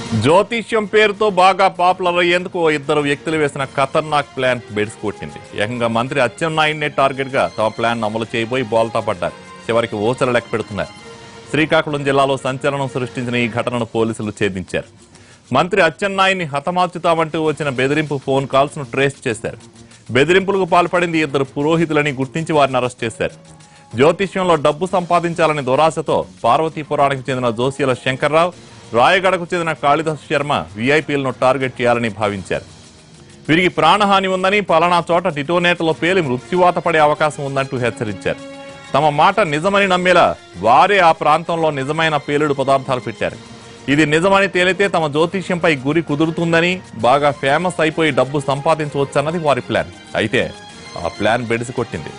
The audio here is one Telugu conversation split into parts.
జ్యోతిష్యం పేరుతో బాగా పాపులర్ అయ్యేందుకు ఓ ఇద్దరు వ్యక్తులు వేసిన ఖతర్నాక్ ప్లాన్ బెడిసి కొట్టింది ఏకంగా మంత్రి అచ్చెన్నాయుడినే టార్గెట్ గా తమ ప్లాన్ అమలు చేయబోయి బోల్తా పడ్డారు చివరికి ఓచర లెక్క పెడుతున్నారు శ్రీకాకుళం జిల్లాలో సంచలనం సృష్టించిన ఈ ఘటనను పోలీసులు ఛేదించారు మంత్రి అచ్చెన్నాయుడిని హతమార్చుతామంటూ వచ్చిన బెదిరింపు ఫోన్ కాల్స్ ను ట్రేస్ చేశారు బెదిరింపులకు పాల్పడింది ఇద్దరు పురోహితులని గుర్తించి వారిని అరెస్ట్ చేశారు జ్యోతిష్యంలో డబ్బు సంపాదించాలని దురాశతో పార్వతీపురానికి చెందిన జోసియల శంకర్రావు రాయగడకు చెందిన కాళిదాస్ శర్మ వీఐపీలను టార్గెట్ చేయాలని భావించారు వీరికి ప్రాణహాని ఉందని పలానా చోట డిటోనేటర్లో పేలి మృత్యువాత పడే అవకాశం ఉందంటూ హెచ్చరించారు తమ మాట నిజమని నమ్మేలా వారే ఆ ప్రాంతంలో నిజమైన పేలుడు పదార్థాలు పెట్టారు ఇది నిజమని తేలితే తమ జ్యోతిష్యంపై గురి కుదురుతుందని బాగా ఫేమస్ అయిపోయి డబ్బు సంపాదించవచ్చన్నది వారి ప్లాన్ అయితే ఆ ప్లాన్ బెడిసి కొట్టింది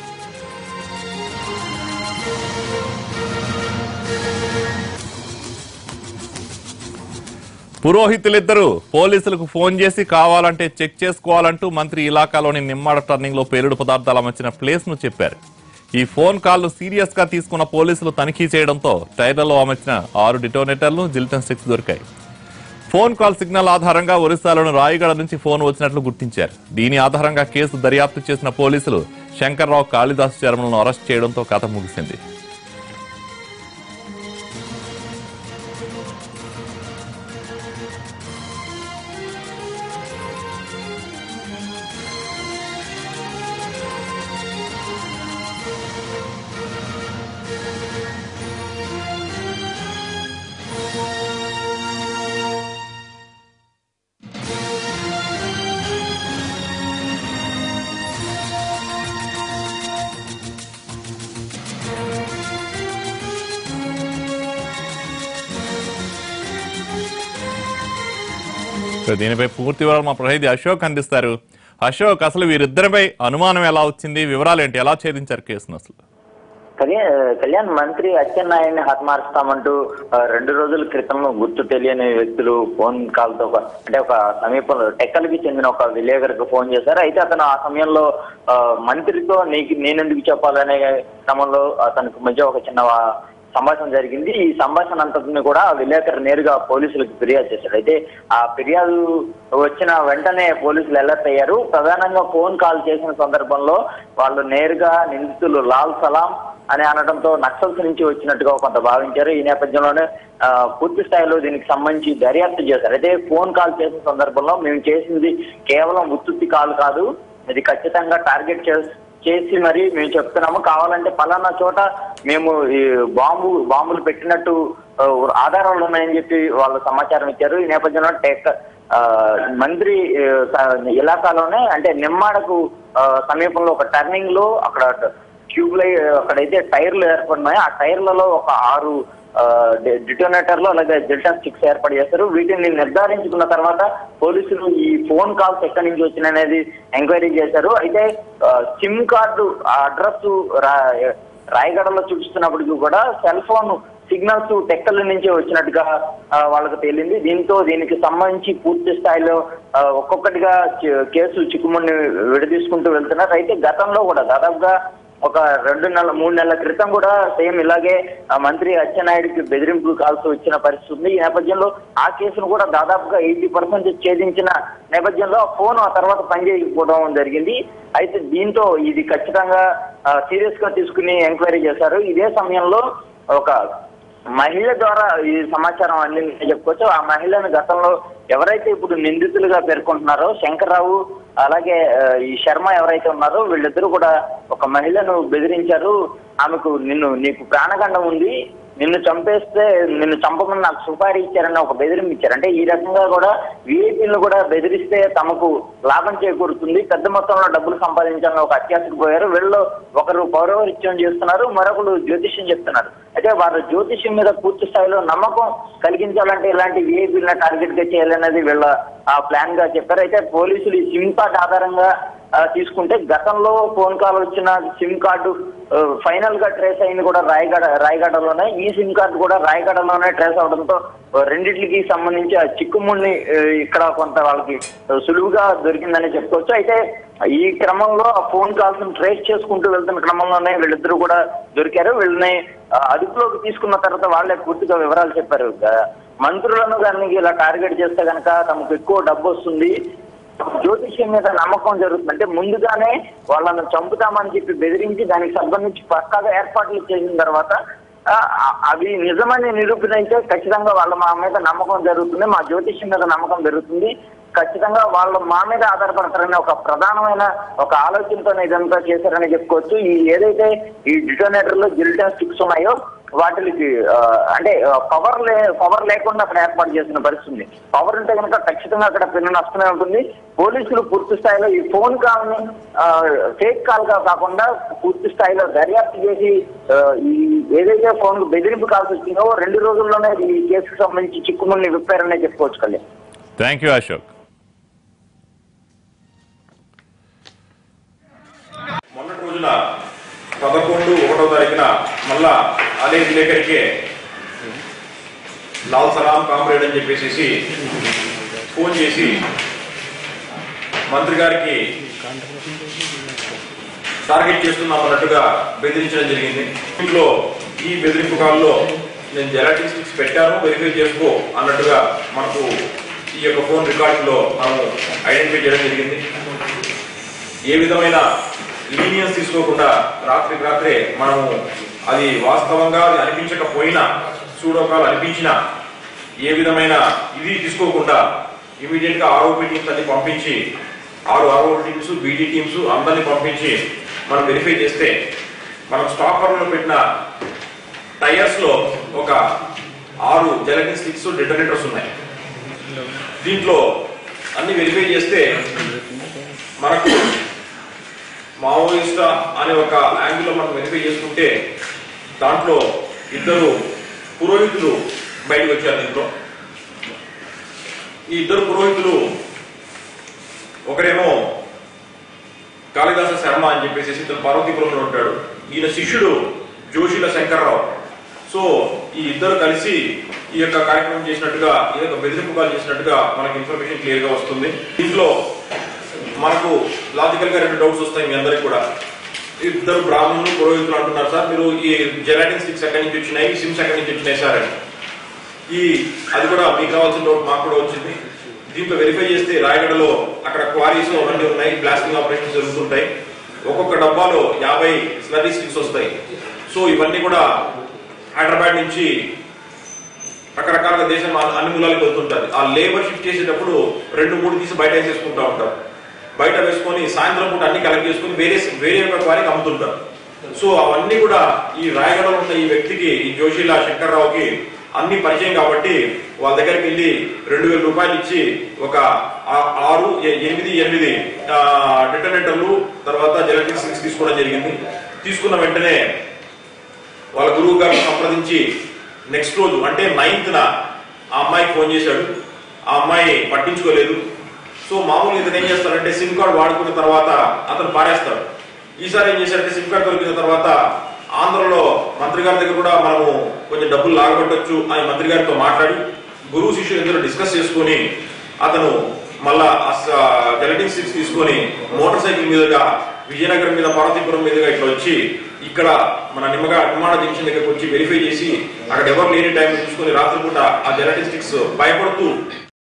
పురోహితులిద్దరూ పోలీసులకు ఫోన్ చేసి కావాలంటే చెక్ చేసుకోవాలంటూ మంత్రి ఇలాకాలోని నిమ్మాడ టర్నింగ్ లో పేలుడు పదార్థాలు అమర్చిన ప్లేస్ ను చెప్పారు ఈ ఫోన్ కాల్ను సీరియస్ గా తీసుకున్న పోలీసులు తనిఖీ చేయడంతో టైర్లలో అమర్చిన ఆరు డిటోనేటర్లు జిల్టన్ స్టిక్స్ దొరికాయి ఫోన్ కాల్ సిగ్నల్ ఆధారంగా ఒరిస్సాలోని రాయగడ నుంచి ఫోన్ వచ్చినట్లు గుర్తించారు దీని ఆధారంగా కేసు దర్యాప్తు చేసిన పోలీసులు శంకర్రావు కాళిదాస్ శర్మలను అరెస్ట్ చేయడంతో కథ ముగిసింది సో దీనిపై పూర్తి వివరాలు మా ప్రతినిధి అశోక్ అందిస్తారు అశోక్ అసలు వీరిద్దరిపై అనుమానం ఎలా వచ్చింది వివరాలు ఏంటి ఎలా ఛేదించారు కేసును అసలు కళ్యాణ్ కళ్యాణ్ మంత్రి అచ్చెన్నాయుడిని హతమారుస్తామంటూ ఆ, రెండు రోజుల క్రితం గుర్తు తెలియని వ్యక్తులు ఫోన్ కాల్ తో ఒక- అంటే ఒక సమీపంలో టెక్కలకి చెందిన ఒక విలేకరికి ఫోన్ చేశారు అయితే అతను ఆ సమయంలో ఆ, మంత్రితో నీకు నేనెందుకు చెప్పాలనే క్రమంలో అతనికి మధ్య ఒక చిన్న ఆ, సంభాషణ జరిగింది ఈ సంభాషణ అంతటిని కూడా ఆ విలేకరు నేరుగా పోలీసులకు ఫిర్యాదు చేశాడు అయితే ఆ ఫిర్యాదు వచ్చిన వెంటనే పోలీసులు అలర్ట్ అయ్యారు ప్రధానంగా ఫోన్ కాల్ చేసిన సందర్భంలో వాళ్ళు నేరుగా నిందితులు లాల్ సలాం అని అనడంతో నక్సల్స్ నుంచి వచ్చినట్టుగా కొంత భావించారు ఈ నేపథ్యంలోనే ఆ, పూర్తి స్థాయిలో దీనికి సంబంధించి దర్యాప్తు చేశారు అయితే ఫోన్ కాల్ చేసిన సందర్భంలో మేము చేసింది కేవలం ఉత్తుత్తి కాల్ కాదు ఇది ఖచ్చితంగా టార్గెట్ చేసి చేసి మరి మేము చెప్తున్నాము కావాలంటే పలానా చోట మేము ఈ బాంబు బాంబులు పెట్టినట్టు ఆ, ఆధారాలు ఉన్నాయని చెప్పి వాళ్ళు సమాచారం ఇచ్చారు ఈ నేపథ్యంలో టెక్ ఆ, మంత్రి ఆ, స- ఇలాకాలోనే అంటే నిమ్మాడకు ఆ, సమీపంలో ఒక టర్నింగ్ లో అక్కడ ట్యూబ్ లై అక్కడైతే టైర్లు ఏర్పడినాయి ఆ టైర్లలో ఒక ఆరు డిటోనేటర్లు అలాగే జిల్టన్ స్టిక్స్ ఏర్పాటు చేస్తారు వీటిని నిర్ధారించుకున్న తర్వాత పోలీసులు ఈ ఫోన్ కాల్స్ ఎక్కడి నుంచి వచ్చినాయనేది ఎంక్వైరీ చేశారు అయితే సిమ్ కార్డు అడ్రస్ రాయగడలో చూపిస్తున్నప్పటికీ కూడా సెల్ ఫోన్ సిగ్నల్స్ టెక్కల నుంచి వచ్చినట్టుగా ఆ, వాళ్ళకు తేలింది దీంతో దీనికి సంబంధించి పూర్తి స్థాయిలో ఆ, ఒక్కొక్కటిగా చి- కేసు చిక్కుముడిని విడదీసుకుంటూ వెళ్తున్నారు అయితే గతంలో కూడా దాదాపుగా ఒక రెండు నెలల మూడు నెలల క్రితం కూడా సేమ్ ఇలాగే ఆ మంత్రి అచ్చెన్నాయుడికి బెదిరింపులు కాల్సి వచ్చిన పరిస్థితి ఉంది ఈ నేపథ్యంలో ఆ కేసును కూడా దాదాపుగా ఎయిటీ పర్సెంట్ ఛేదించిన నేపథ్యంలో ఆ ఫోన్ ఆ తర్వాత పనిచేయకపోవడం జరిగింది అయితే దీంతో ఇది ఖచ్చితంగా సీరియస్ గా తీసుకుని ఎంక్వైరీ చేశారు ఇదే సమయంలో ఒక మహిళ ద్వారా ఈ సమాచారం అందిందని చెప్పుకోవచ్చు ఆ మహిళను గతంలో ఎవరైతే ఇప్పుడు నిందితులుగా పేర్కొంటున్నారో శంకర్రావు అలాగే ఆ, ఈ శర్మ ఎవరైతే ఉన్నారో వీళ్ళిద్దరూ కూడా ఒక మహిళను బెదిరించారు ఆమెకు నిన్ను నీకు ప్రాణగండం ఉంది నిన్ను చంపేస్తే నిన్ను చంపమని నాకు సుపారీ ఇచ్చారని ఒక బెదిరింపు ఇచ్చారు అంటే ఈ రకంగా కూడా వీఐపీలను కూడా బెదిరిస్తే తమకు లాభం చేకూరుతుంది పెద్ద మొత్తంలో డబ్బులు సంపాదించాలని ఒక అత్యాశకు పోయారు వీళ్ళు ఒకరు పౌరవరిత్యం చేస్తున్నారు మరొకరు జ్యోతిష్యం చెప్తున్నారు అయితే వారు జ్యోతిష్యం మీద పూర్తి స్థాయిలో నమ్మకం కలిగించాలంటే ఇలాంటి వీఐపీలను టార్గెట్ గా చేయాలనేది వీళ్ళ ఆ ప్లాన్ గా చెప్పారు అయితే పోలీసులు ఈ సిమ్ కార్డ్ ఆధారంగా ఆ, తీసుకుంటే గతంలో ఫోన్ కాల్ వచ్చిన సిమ్ కార్డు ఆ, ఫైనల్ గా ట్రేస్ అయింది కూడా రాయగడ రాయగడలోనే ఈ సిమ్ కార్డు కూడా రాయగడలోనే ట్రేస్ అవడంతో ఆ, రెండిట్లకి సంబంధించి ఆ చిక్కుముడిని ఆ, ఇక్కడ కొంత వాళ్ళకి ఆ, సులువుగా దొరికిందని చెప్పుకోవచ్చు అయితే ఈ క్రమంలో ఆ ఫోన్ కాల్స్ ట్రేస్ చేసుకుంటూ వెళ్తున్న క్రమంలోనే వీళ్ళిద్దరూ కూడా దొరికారు వీళ్ళని ఆ, అదుపులోకి తీసుకున్న తర్వాత వాళ్ళే పూర్తిగా వివరాలు చెప్పారు గ- మంత్రులను కానీ ఇలా టార్గెట్ చేస్తే కనుక తమకు ఎక్కువ డబ్బు వస్తుంది జ్యోతిష్యం మీద నమ్మకం జరుగుతుంది అంటే ముందుగానే వాళ్ళను చంపుతామని చెప్పి బెదిరించి దానికి సంబంధించి పక్కాగా ఏర్పాట్లు చేసిన తర్వాత ఆ, ఆ- అవి నిజమని నిరూపణ అయితే ఖచ్చితంగా వాళ్ళ మా మీద నమ్మకం జరుగుతుంది మా జ్యోతిష్యం మీద నమ్మకం జరుగుతుంది ఖచ్చితంగా వాళ్ళు మా మీద ఆధారపడతారని ఒక ప్రధానమైన ఒక ఆలోచనతో ఇదంతా చేశారని చెప్పుకోవచ్చు ఈ ఏదైతే ఈ డిటోనేటర్ లో జిల్టన్ స్టిక్స్ ఉన్నాయో వాటికి ఆ, అంటే పవర్ లే పవర్ లేకుండా అక్కడ ఏర్పాటు చేసిన పరిస్థితి ఉంది పవర్ ఉంటే కనుక ఖచ్చితంగా అక్కడ పెను నష్టమే ఉంటుంది పోలీసులు పూర్తి స్థాయిలో ఈ ఫోన్ కాల్ ని ఫేక్ కాల్ గా కాకుండా పూర్తి స్థాయిలో దర్యాప్తు చేసి ఆ, ఈ ఏదైతే ఫోన్ బెదిరింపు కాల్స్ వచ్చిందో రెండు రోజుల్లోనే ఈ కేసుకు సంబంధించి చిక్కుముల్ని విప్పారనే చెప్పుకోవచ్చు కళ్యాణ్ థ్యాంక్ యూ అశోక్ మొన్నటి రోజున పదకొండు ఒకటో తారీఖున మళ్ళా అదే విలేకరికే లాల్ సలాం కామ్రేడ్ అని చెప్పేసి ఫోన్ చేసి మంత్రి గారికి టార్గెట్ చేస్తున్నాం అన్నట్టుగా బెదిరించడం జరిగింది ఇంట్లో ఈ బెదిరింపు కాల్లో నేను జెలాటిన్ స్టిక్స్ పెట్టాను వెరిఫై చేసుకో అన్నట్టుగా మనకు ఈ యొక్క ఫోన్ రికార్డింగ్ లో మనము ఐడెంటిఫై చేయడం జరిగింది ఏ విధమైన లీనియన్స్ తీసుకోకుండా రాత్రికి రాత్రే మనము అది వాస్తవంగా అది అనిపించకపోయినా సూడోకాలు అనిపించినా ఏ విధమైన ఇది తీసుకోకుండా ఇమీడియట్ గా ఆర్ఓపి టీమ్స్ అన్ని పంపించి ఆరు ఆర్ఓ టీమ్స్ బీడీ టీమ్స్ అందరిని పంపించి మనం వెరిఫై చేస్తే మనం స్టాపర్లో పెట్టిన టైర్స్ లో ఒక ఆరు జెలటిన్ స్టిక్స్ డెటోనేటర్స్ ఉన్నాయి దీంట్లో అన్ని వెరిఫై చేస్తే మనకు మావోయిస్ట్ అనే ఒక యాంగిల్లో మనం వెరిఫై చేసుకుంటే దాంట్లో ఇద్దరు పురోహితులు బయటకు వచ్చారు దీంట్లో ఈ ఇద్దరు పురోహితులు ఒకరేమో కాళిదాస శర్మ అని చెప్పేసి ఇతను పార్వతీపురంలో ఉంటాడు ఈయన శిష్యుడు జోషిల శంకర్రావు సో ఈ ఇద్దరు కలిసి ఈ యొక్క కార్యక్రమం చేసినట్టుగా ఈ యొక్క బెదిరింపు కాల్ చేసినట్టుగా మనకి ఇన్ఫర్మేషన్ క్లియర్ గా వస్తుంది దీంట్లో మనకు లాజికల్ గా రెండు డౌట్స్ వస్తాయి మీ అందరికి కూడా ఇద్దరు బ్రాహ్మణులు పురోహితులు అంటున్నారు సార్ మీరు ఈ జెలాటిన్ స్టిక్స్ ఎక్కడి నుంచి వచ్చినాయి సిమ్స్ ఎక్కడి నుంచి వచ్చినాయి సార్ అని ఈ అది కూడా మీకు రావాల్సిన డౌట్ మాకు కూడా వచ్చింది దీంట్లో వెరిఫై చేస్తే రాయగడలో అక్కడ క్వారీస్ అవన్నీ ఉన్నాయి బ్లాస్టింగ్ ఆపరేషన్స్ జరుగుతుంటాయి ఒక్కొక్క డబ్బాలో యాభై స్లరీ స్టిక్స్ వస్తాయి సో ఇవన్నీ కూడా హైదరాబాద్ నుంచి రకరకాలుగా దేశం అన్ని అన్ని మూలాలకు వెళ్తుంటారు ఆ లేబర్ షిఫ్ట్ చేసేటప్పుడు రెండు మూడు తీసి బయట వేసేసుకుంటా ఉంటారు బయట వేసుకొని సాయంత్రం పూట అన్ని కలెక్ట్ చేసుకొని వేరే వేరే ఒక వారికి అమ్ముతుంటారు సో అవన్నీ కూడా ఈ రాయగడలో ఉన్న ఈ వ్యక్తికి ఈ జోషిలా శంకర్రావుకి అన్ని పరిచయం కాబట్టి వాళ్ళ దగ్గరికి వెళ్ళి రెండు వేల రూపాయలు ఇచ్చి ఒక ఆ- ఆరు ఎ- ఎనిమిది ఎనిమిది డిటనేటర్లు తర్వాత జెలటిన్ స్టిక్స్ తీసుకోవడం జరిగింది తీసుకున్న వెంటనే వాళ్ళ గురువు గారిని సంప్రదించి నెక్స్ట్ రోజు అంటే నైన్త్ న ఆ అమ్మాయికి ఫోన్ చేశాడు ఆ అమ్మాయి పట్టించుకోలేదు సో మామూలుగా ఇతను ఏం చేస్తాడంటే సిమ్ కార్డ్ వాడుకున్న తర్వాత అతను పారేస్తాడు ఈసారి ఏం చేశాడంటే సిమ్ కార్డ్ దొరికిన తర్వాత ఆంధ్రలో మంత్రి గారి దగ్గర కూడా మనము కొంచెం డబ్బులు లాగబట్టొచ్చు అని మంత్రి గారితో మాట్లాడి గురువు శిష్యులు ఇద్దరు డిస్కస్ చేసుకొని అతను మళ్ళా జెలటిన్ స్టిక్స్ తీసుకొని మోటార్ సైకిల్ మీదుగా విజయనగరం మీద పార్వతీపురం మీదుగా ఇట్లా వచ్చి ఇక్కడ మన నిమ్మగా నిమ్మాడ జంక్షన్ దగ్గరకు వచ్చి వెరిఫై చేసి అక్కడ ఎవరు లేని టైం చూసుకొని రాత్రిపూట ఆ జెలటిన్ స్టిక్స్ భయపడుతూ